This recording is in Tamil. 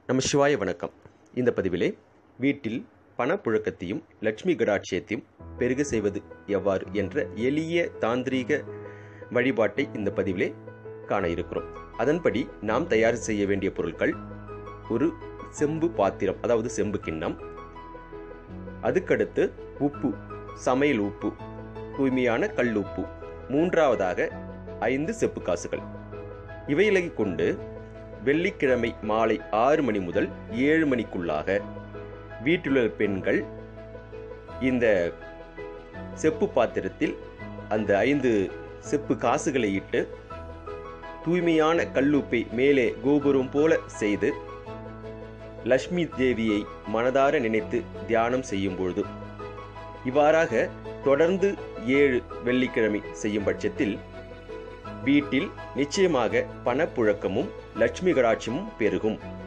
நம்ம சிவாய வணக்கம் இந்த பதிவிலே வீட்டில் பணப்புழக்கத்தையும் லட்சுமி கடாட்சியத்தையும் பெருக செய்வது எவ்வாறு என்ற எளிய தாந்திரீக வழிபாட்டை இந்த பதிவிலே காண இருக்கிறோம் அதன்படி நாம் தயார் செய்ய வேண்டிய பொருட்கள் ஒரு செம்பு பாத்திரம் அதாவது செம்பு கிண்ணம் அதுக்கடுத்து உப்பு சமையல் உப்பு தூய்மையான கல் உப்பு மூன்றாவதாக ஐந்து செப்பு காசுகள் இவைகளை கொண்டு வெள்ளிக்கிழமை மாலை ஆறு மணி முதல் ஏழு மணிக்குள்ளாக வீட்டிலுள்ள பெண்கள் இந்த செப்பு பாத்திரத்தில் அந்த ஐந்து செப்பு காசுகளை இட்டு தூய்மையான கல்லுப்பை மேலே கோபுரம் போல செய்து லக்ஷ்மி தேவியை மனதார நினைத்து தியானம் செய்யும் பொழுது இவ்வாறாக தொடர்ந்து ஏழு வெள்ளிக்கிழமை செய்யும் பட்சத்தில் வீட்டில் நிச்சயமாக பணப்புழக்கமும் லட்சுமி கடாட்சியமும் பெருகும்